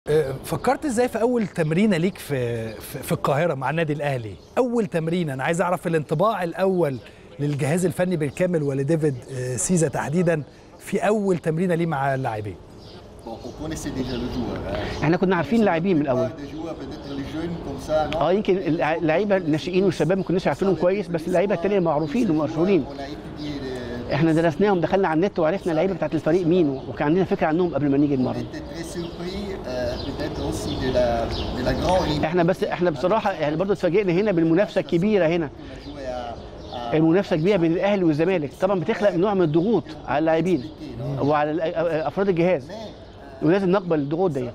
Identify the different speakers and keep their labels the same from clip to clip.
Speaker 1: فكرت ازاي في اول تمرينه ليك في في, في القاهره مع النادي الاهلي اول تمرينه انا عايز اعرف الانطباع الاول للجهاز الفني بالكامل ولديفيد سيزا تحديدا في اول تمرينه ليه مع اللاعبين
Speaker 2: احنا كنا عارفين اللاعبين من الاول اه يمكن اللعيبه الناشئين والشباب ما كناش عارفينهم كويس بس اللعيبه التانيه معروفين ومشهورين احنا درسناهم دخلنا على النت وعرفنا اللعيبه بتاعت الفريق مين وكان عندنا فكره عنهم قبل ما نيجي نمرن احنا بس احنا بصراحه يعني برضه اتفاجئنا هنا بالمنافسه الكبيره هنا المنافسه كبيره بين الاهلي والزمالك طبعا بتخلق نوع من الضغوط على اللاعبين وعلى افراد الجهاز ولازم نقبل الضغوط دي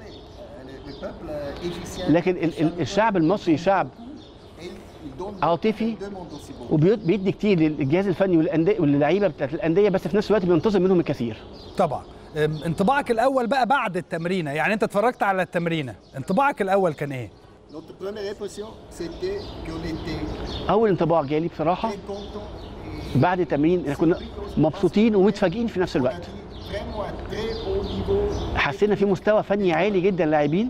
Speaker 2: لكن الشعب المصري شعب عاطفي وبيدي كتير للجهاز الفني والانديه واللعيبه بتاعت الانديه بس في نفس الوقت بينتظم منهم الكثير
Speaker 1: طبعا انطباعك الاول بقى بعد التمرينه يعني انت اتفرجت على التمرينه انطباعك الاول كان ايه
Speaker 2: اول انطباع جالي بصراحه بعد التمرين كنا مبسوطين ومتفاجئين في نفس الوقت حسينا في مستوى فني عالي جدا لاعبين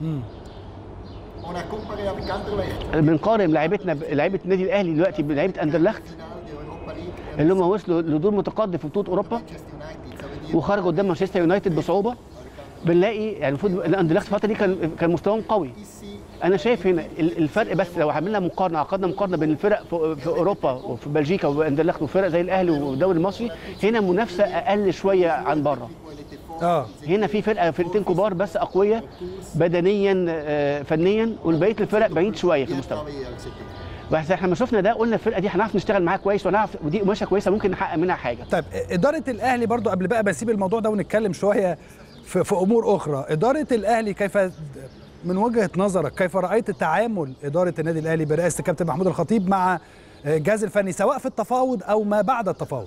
Speaker 2: بنقارن لعيبتنا لعيبه النادي الاهلي دلوقتي بلعيبه اندرلخت اللي هم وصلوا لدور متقدم في بطوله اوروبا وخرجوا قدام مانشستر يونايتد بصعوبه بنلاقي يعني المفروض الاندرلخت الفتره دي كان كان مستواهم قوي انا شايف هنا الفرق بس لو عملنا مقارنه عقدنا مقارنه بين الفرق في اوروبا وفي بلجيكا واندرلخت وفرق زي الاهلي والدوري المصري هنا منافسه اقل شويه عن بره
Speaker 1: اه
Speaker 2: هنا في فرقه فرقتين كبار بس اقوياء بدنيا فنيا والبقيه الفرق بعيد شويه في المستوى بس احنا لما شفنا ده قلنا الفرقه دي هنعرف نشتغل معاها كويس ونعرف ودي قماشه كويسه ممكن نحقق منها حاجه
Speaker 1: طيب اداره الاهلي برضو قبل بقى بسيب الموضوع ده ونتكلم شويه في, في امور اخرى اداره الاهلي كيف من وجهه نظرك كيف رايت تعامل اداره النادي الاهلي برئاسه الكابتن محمود الخطيب مع الجهاز الفني سواء في التفاوض او ما بعد التفاوض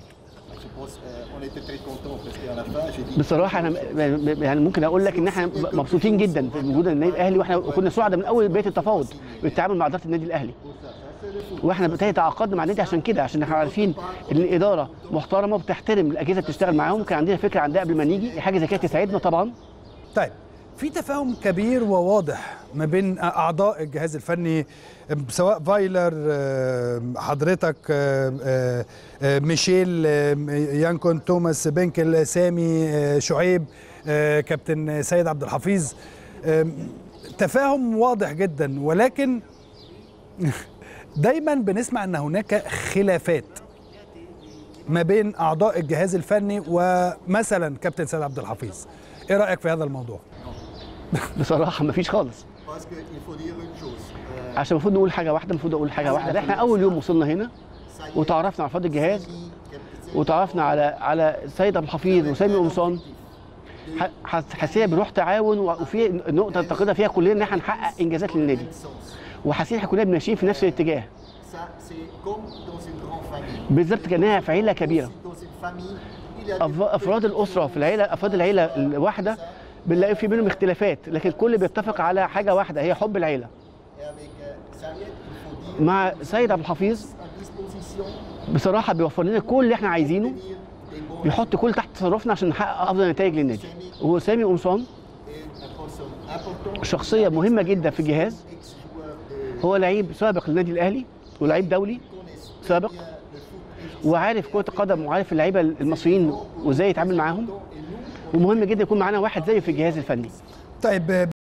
Speaker 2: بصراحه انا يعني ممكن اقول لك ان احنا مبسوطين جدا في وجود النادي الاهلي واحنا كنا سعداء من اول بدايه التفاوض بالتعامل مع اداره النادي الاهلي واحنا بالتالي تعاقدنا مع النادي عشان كده عشان احنا عارفين ان الاداره محترمه وبتحترم الاجهزه اللي بتشتغل معاهم كان عندنا فكره عن ده قبل ما نيجي حاجه زي كده تساعدنا طبعا
Speaker 1: طيب في تفاهم كبير وواضح ما بين اعضاء الجهاز الفني سواء فايلر حضرتك ميشيل يانكون توماس بنكل سامي شعيب كابتن سيد عبد الحفيظ تفاهم واضح جدا ولكن دايما بنسمع ان هناك خلافات ما بين اعضاء الجهاز الفني ومثلا كابتن سيد عبد الحفيظ ايه رايك في هذا الموضوع
Speaker 2: بصراحه ما فيش خالص عشان المفروض نقول حاجه واحده المفروض اقول حاجه واحده احنا اول يوم وصلنا هنا وتعرفنا على افراد الجهاز وتعرفنا على على سيد عبد الحفيظ وسامي قمصان حسينا بروح تعاون وفي نقطه نعتقدها فيها كلنا ان احنا نحقق انجازات للنادي وحاسين احنا كلنا ماشيين في نفس الاتجاه بالظبط كانها في عيله كبيره افراد الاسره في العيله افراد العيله الواحده بنلاقي في بينهم اختلافات لكن الكل بيتفق على حاجه واحده هي حب العيله مع سيد عبد الحفيظ بصراحه بيوفر لنا كل اللي احنا عايزينه بيحط كل تحت تصرفنا عشان نحقق افضل نتائج للنادي وهو سامي قمصان شخصيه مهمه جدا في الجهاز هو لعيب سابق للنادي الاهلي ولعيب دولي سابق وعارف كره القدم وعارف اللعيبه المصريين وازاي يتعامل معاهم ومهم جدا يكون معانا واحد زيه في الجهاز الفني
Speaker 1: طيب